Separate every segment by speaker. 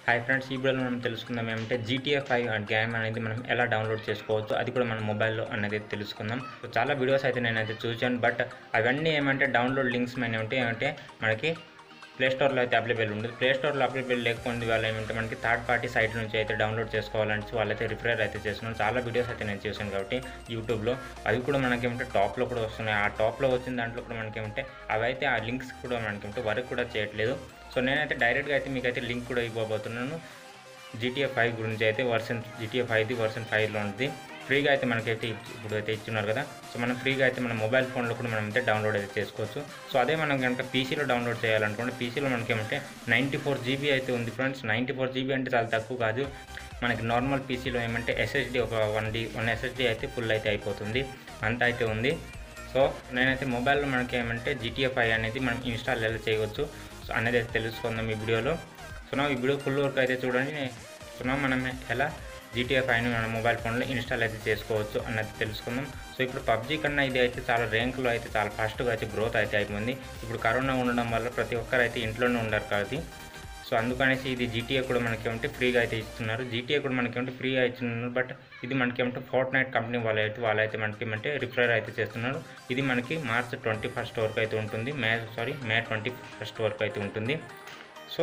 Speaker 1: hi friends ఈ వీడియోలో మనం తెలుసుకుందాం ఏమంటే జీటీఏ ఫైవ్ గేమ్ అనేది మనం ఎలా డౌన్లోడ్ చేసుకోవచ్చు అది కూడా మన మొబైల్లో అనేది తెలుసుకుందాం సో చాలా వీడియోస్ అయితే నేనైతే చూశాను బట్ అవన్నీ ఏమంటే డౌన్లోడ్ లింక్స్ మన ఏమంటే ఏమంటే మనకి ప్లే స్టోర్లో అయితే అవైలబుల్ ఉంటుంది ప్లే స్టోర్లో అవైలబుల్ లేకపోతే వాళ్ళు ఏమంటే మనకి థర్డ్ పార్టీ సైట్ నుంచి అయితే డౌన్లోడ్ చేసుకోవాలని వాళ్ళైతే రిఫర్ అయితే చేస్తున్నాను చాలా వీడియోస్ అయితే నేను చూశాను కాబట్టి యూట్యూబ్లో అవి కూడా మనకేమంటే టాప్లో కూడా వస్తున్నాయి ఆ టాప్లో వచ్చిన దాంట్లో కూడా మనకేమంటే అవి అయితే ఆ లింక్స్ కూడా మనకేమంటే వర్క్ కూడా చేయట్లేదు సో నేనైతే డైరెక్ట్గా అయితే మీకు అయితే లింక్ కూడా ఇవ్వబోతున్నాను జీటీఏ ఫైవ్ గురించి అయితే వర్షన్ జీటీఏ ఫైవ్ది వర్షన్ ఫైవ్లో ఉంది ఫ్రీగా అయితే మనకైతే ఇచ్చి- ఇప్పుడు అయితే ఇచ్చున్నారు కదా సో మనం ఫ్రీగా అయితే మన మొబైల్ ఫోన్లో కూడా మనం అయితే డౌన్లోడ్ అయితే చేసుకోవచ్చు సో అదే మనం కనుక పీసీలో డౌన్లోడ్ చేయాలనుకుంటే పీసీలో మనకి ఏమంటే నైంటీ ఫోర్ జీబీ అయితే ఉంది ఫ్రెండ్స్ నైంటీ ఫోర్ జీబీ అంటే చాలా తక్కువ కాదు మనకి నార్మల్ పీసీలో ఏమంటే ఎస్ఎస్డి ఒక వన్ డి వన్ ఎస్ఎస్డి అయితే ఫుల్ అయితే అయిపోతుంది అంత అయితే ఉంది సో నేనైతే మొబైల్లో మనకి ఏమంటే జీటీఏ ఫైవ్ అనేది మనం ఇన్స్టాల్ ఎలా చేయవచ్చు సో అనేది అయితే తెలుసుకుందాం ఈ వీడియోలో సో నా ఈ వీడియో ఫుల్ వర్క్ అయితే చూడండి సో నా మనం ఎలా జీటీఏ ఫైవ్ని మన మొబైల్ ఫోన్లో ఇన్స్టాల్ అయితే చేసుకోవచ్చు అన్నది తెలుసుకుందాం సో ఇప్పుడు పబ్జీ కన్నా ఇది అయితే చాలా ర్యాంక్లో అయితే చాలా ఫాస్ట్గా అయితే గ్రోత్ అయితే అయిపోయింది ఇప్పుడు కరోనా ఉండడం వల్ల ప్రతి ఒక్కరు అయితే ఇంట్లోనే ఉండరు కాబట్టి సో అందుకనేసి ఇది జీటీఏ కూడా మనకి ఏమంటే ఫ్రీగా అయితే ఇస్తున్నారు జీటీఏ కూడా మనకి ఏమంటే ఫ్రీగా ఇస్తున్నారు బట్ ఇది మనకి ఏమంటే ఫోర్ట్ నైట్ కంపెనీ వాళ్ళు అయితే వాళ్ళైతే మనకి ఏమంటే రిఫర్ అయితే చేస్తున్నారు ఇది మనకి మార్చ్ ట్వంటీ ఫస్ట్ వరకు అయితే ఉంటుంది May sorry May twenty first వరకు అయితే ఉంటుంది సో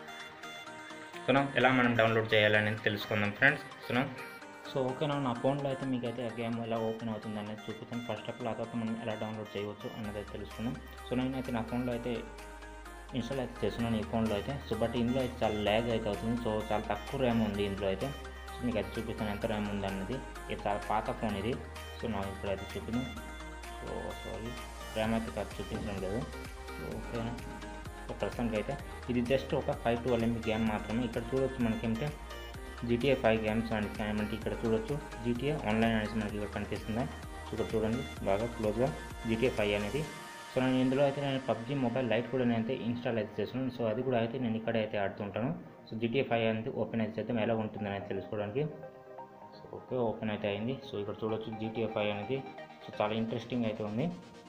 Speaker 1: సో ఎలా మనం డౌన్లోడ్ చేయాలనేది తెలుసుకుందాం ఫ్రెండ్స్ సో సో ఓకేనా నా ఫోన్లో అయితే మీకు అయితే ఆ గేమ్ ఎలా ఓపెన్ అవుతుంది అనేది చూపిస్తాను ఫస్ట్ ఆఫ్ ఆల్ అదొక మనం ఎలా డౌన్లోడ్ చేయవచ్చు అన్నది అయితే తెలుసుకుందాం సో నేనైతే నా ఫోన్లో అయితే ఇన్స్టాల్ అయితే చేస్తున్నాను ఈ ఫోన్లో అయితే సో బట్ ఇందులో అయితే చాలా ల్యాగ్ అయితే అవుతుంది సో చాలా తక్కువ ర్యామ్ ఉంది ఇందులో అయితే సో మీకు అయితే చూపిస్తాను ఎంత ర్యామ్ ఉంది అన్నది ఇది చాలా పాత ఫోన్ ఇది సో నా ఇప్పుడైతే చూపిను సో సారీ ర్యామ్ అయితే కాదు చూపించడం లేదు సో ఓకేనా సో ప్రస్తుతానికి అయితే ఇది జస్ట్ ఒక ఫైవ్ టు ఎంబీ గేమ్ మాత్రమే ఇక్కడ చూడొచ్చు మనకేంటే జీటీఏ ఫైవ్ గేమ్స్ అని మనకి ఇక్కడ చూడొచ్చు జీటీఏ ఆన్లైన్ అనేసి మనకి ఇక్కడ కనిపిస్తుంది సో ఇక్కడ చూడండి బాగా క్లోజ్గా జీటీఏ ఫైవ్ అనేది సో నేను ఇందులో అయితే నేను పబ్జీ మొబైల్ లైట్ కూడా నేనైతే ఇన్స్టాల్ అయితే చేస్తున్నాను సో అది కూడా అయితే నేను ఇక్కడ అయితే ఆడుతుంటాను సో జీటీఏ ఫైవ్ అనేది ఓపెన్ అయితే చేద్దాం ఎలా ఉంటుంది అనేది తెలుసుకోవడానికి సో ఓకే ఓపెన్ అయితే అయింది సో ఇక్కడ చూడొచ్చు జీటీఏ ఫైవ్ అనేది సో చాలా ఇంట్రెస్టింగ్ అయితే ఉంది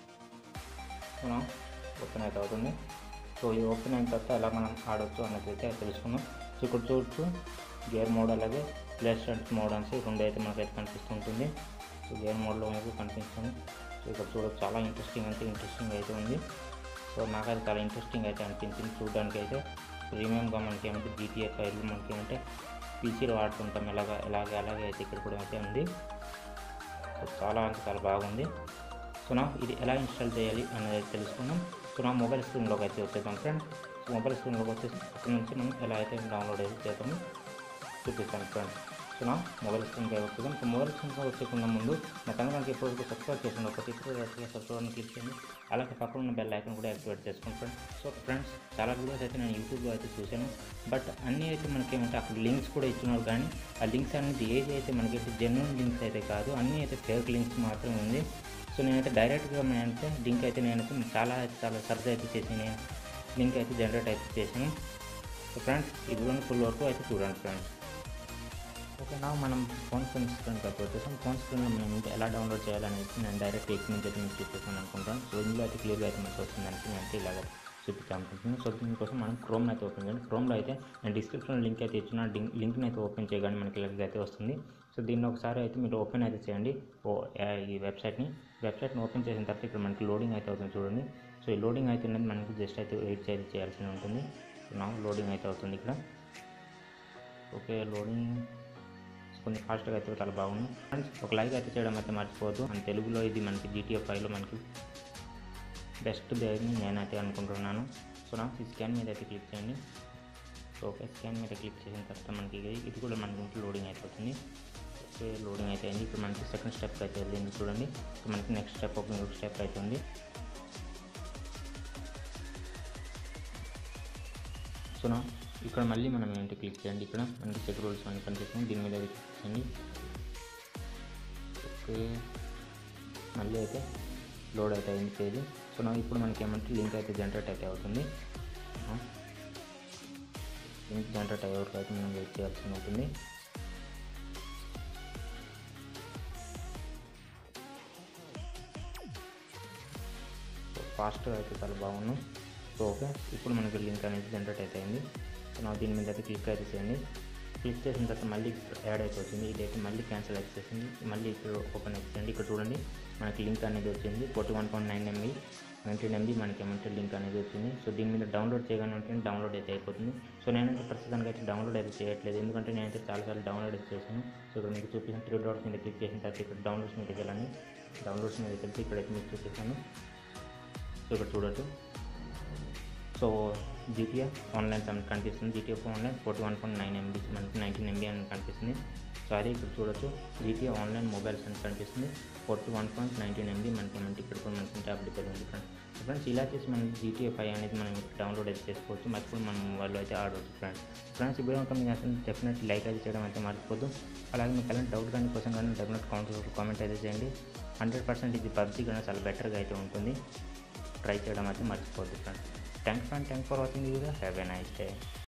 Speaker 1: మనం ఓపెన్ అయితే అవుతుంది సో ఇది ఓపెన్ అయిన తర్వాత ఎలా మనం ఆడొచ్చు అన్నది అయితే తెలుసుకుందాం సో ఇక్కడ చూడొచ్చు గేర్ మోడ్ అలాగే ప్లే స్టంట్ మోడ్ అనేసి రెండు అయితే మనకైతే కనిపిస్తుంటుంది సో గేర్ మోడ్లో మనకు కనిపిస్తుంది సో ఇక్కడ చూడొచ్చు చాలా ఇంట్రెస్టింగ్ అంటే ఇంట్రెస్టింగ్ అయితే ఉంది సో నాకైతే చాలా ఇంట్రెస్టింగ్ అయితే అనిపించింది చూడడానికి అయితే ప్రీమియంగా మనకి ఏమంటే జీటీఏ ఫైల్ మనకి ఏమంటే పీసీలో ఆడుతుంటాం ఎలాగ ఎలాగే అలాగే అయితే ఇక్కడ కూడా అయితే ఉంది సో చాలా అంటే చాలా బాగుంది సో నా ఇది ఎలా ఇన్స్టాల్ చేయాలి అనేది తెలుసుకుందాం సో నా మొబైల్ స్క్రీన్లోకి అయితే వచ్చేద్దాం ఫ్రెండ్స్ సో మొబైల్ స్క్రీన్లోకి వచ్చేసి అక్కడ నుంచి మనం ఎలా అయితే డౌన్లోడ్ అయితే చేద్దాము చూపిస్తాను ఫ్రెండ్స్ సో నా మొబైల్ స్క్రీన్కి వచ్చేద్దాం సో మొబైల్ స్క్రీన్కి వచ్చేకుండా ముందు నా ఛానల్కి ఎప్పుడు సబ్స్క్రైబ్ చేసిన ఒక ఇప్పుడు సబ్స్క్రైబ్ క్లిక్ చేయండి అలాగే పక్కన ఉన్న బెల్ ఐకాన్ కూడా యాక్టివేట్ చేసుకోండి ఫ్రెండ్స్ సో ఫ్రెండ్స్ చాలా వీడియోస్ అయితే నేను యూట్యూబ్లో అయితే చూశాను బట్ అన్నీ అయితే మనకి ఏమంటే అక్కడ లింక్స్ కూడా ఇచ్చినారు కానీ ఆ లింక్స్ అనేది ఏది అయితే మనకైతే జెన్యున్ లింక్స్ అయితే కాదు అన్నీ అయితే ఫేక్ లింక్స్ మాత్రమే ఉంది సో నేనైతే డైరెక్ట్గా నేనైతే లింక్ అయితే నేనైతే చాలా చాలా సర్చ్ అయితే చేసి నేను లింక్ అయితే జనరేట్ అయితే చేశాను సో ఫ్రెండ్స్ ఈ వీడియోని ఫుల్ వరకు అయితే చూడండి ఫ్రెండ్స్ ఓకేనా మనం ఫోన్ స్క్రీన్ స్క్రీన్కి అయితే వచ్చేసాం ఫోన్ స్క్రీన్లో మనం ఇంకా ఎలా డౌన్లోడ్ చేయాలనేసి నేను డైరెక్ట్ ఎక్కి నుంచి అయితే మీకు చూపిస్తాను అనుకుంటాను సో ఇందులో అయితే క్లియర్గా అయితే మనకు వస్తుందని నేను అయితే ఇలాగ చూపిస్తాను అనుకుంటున్నాను సో దీనికోసం మనం క్రోమ్ అయితే ఓపెన్ చేయండి క్రోమ్లో అయితే నేను డిస్క్రిప్షన్లో లింక్ అయితే ఇచ్చిన లింక్ లింక్ని అయితే ఓపెన్ చేయగానే మనకి ఇలాగ అయితే వస్తుంది సో దీన్ని ఒకసారి అయితే మీరు ఓపెన్ అయితే చేయండి ఓ ఆ, ఈ వెబ్సైట్ని వెబ్సైట్ని ఓపెన్ చేసిన తర్వాత ఇక్కడ మనకి లోడింగ్ అయితే అవుతుంది చూడండి సో ఈ లోడింగ్ అయితే ఉన్నది మనకి జస్ట్ అయితే వెయిట్ చేయాలి చేయాల్సి ఉంటుంది సో నా లోడింగ్ అయితే అవుతుంది ఇక్కడ ఓకే లోడింగ్ కొంచెం ఫాస్ట్గా అయితే చాలా బాగుంది ఫ్రెండ్స్ ఒక లైక్ అయితే చేయడం అయితే మర్చిపోవద్దు మన తెలుగులో ఇది మనకి జీటీఏ ఫైవ్లో మనకి బెస్ట్ అని నేనైతే అనుకుంటున్నాను సో నాకు ఈ స్కాన్ మీద అయితే క్లిక్ చేయండి సో ఓకే స్కాన్ మీద క్లిక్ చేసిన తర్వాత మనకి ఇది- ఇది కూడా మనకి లోడింగ్ అయిపోతుంది ఓకే లోడింగ్ అయితే అయింది ఇప్పుడు మనకి సెకండ్ స్టెప్ అయితే వెళ్ళింది చూడండి సో మనకి నెక్స్ట్ స్టెప్ ఒక ఇంకొక స్టెప్ అయితే ఉంది సో నా ఇక్కడ మళ్ళీ మనం ఏంటి క్లిక్ చేయండి ఇక్కడ మనకి చెక్ రూల్స్ అని కనిపిస్తుంది దీని మీద క్లిక్ చేయండి ఓకే మళ్ళీ అయితే లోడ్ అయితే అయింది పేజ్ సో నా ఇప్పుడు మనకి ఏమంటే లింక్ అయితే జనరేట్ అయితే అవుతుంది లింక్ జనరేట్ అయ్యే వరకు అయితే మనం వెయిట్ చేయాల్సి ఉంటుంది ఫాస్ట్గా అయితే చాలా బాగున్నాం సో ఓకే ఇప్పుడు మనకి లింక్ అనేది జనరేట్ అయితే అయింది సో నా దీని మీద అయితే క్లిక్ అయితే చేయండి క్లిక్ చేసిన తర్వాత మళ్ళీ యాడ్ అయితే వచ్చింది ఇదైతే మళ్ళీ క్యాన్సిల్ అయితే చేసింది మళ్ళీ ఇక్కడ ఓపెన్ అయితే చేయండి ఇక్కడ చూడండి మనకి లింక్ అనేది వచ్చింది forty one point nine MB nineteen MB మనకి ఏమంటే లింక్ అనేది వచ్చింది సో దీని మీద డౌన్లోడ్ చేయగానే ఉంటుంది డౌన్లోడ్ అయితే అయిపోతుంది సో నేనైతే ప్రస్తుతానికి అయితే డౌన్లోడ్ అయితే చేయట్లేదు ఎందుకంటే నేనైతే చాలాసార్లు డౌన్లోడ్ అయితే చేశాను సో ఇక్కడ మీకు చూపించిన త్రీ డాట్స్ మీద క్లిక్ చేసిన తర్వాత ఇక్కడ డౌన్లోడ్స్ మీద వెళ్ళాలి డౌన్లోడ్స్ మీద వెళ్తే ఇక్కడైతే మీకు చూపిస్తాను సో ఇక్కడ చూడొచ్చు సో జీటీఏ ఆన్లైన్ మనకి కనిపిస్తుంది GTA online forty one point nine MB మనకి నైన్టీన్ ఎంబీ అని కనిపిస్తుంది సో అదే ఇక్కడ చూడొచ్చు జీటీఏ ఆన్లైన్ మొబైల్స్ అని కనిపిస్తుంది forty one point nineteen MB మనకి మనకి ఇక్కడ కూడా మనకి ట్యాబ్ డిపెండ్ ఉంది ఫ్రెండ్స్ సో ఫ్రెండ్స్ ఇలా చేసి మనం జీటీఏ ఫైవ్ అనేది మనం డౌన్లోడ్ అయితే చేసుకోవచ్చు మర్చిపోయి మనం వాళ్ళు అయితే ఆడవచ్చు ఫ్రెండ్స్ ఫ్రెండ్స్ ఇప్పుడు కనుక మీకు అసలు డెఫినెట్ లైక్ అయితే చేయడం అయితే మర్చిపోద్దు అలాగే మీకు ఎలాంటి డౌట్ కానీ కోసం కానీ డెఫినెట్ కామెంట్ కామెంట్ అయితే చేయండి హండ్రెడ్ పర్సెంట్ ఇది పబ్జీ కన్నా చాలా బెటర్గా అయితే ఉంటుంది ట్రై చేయడం అయితే మర్చిపోద్దు friends thanks friend thanks for watching video have a nice day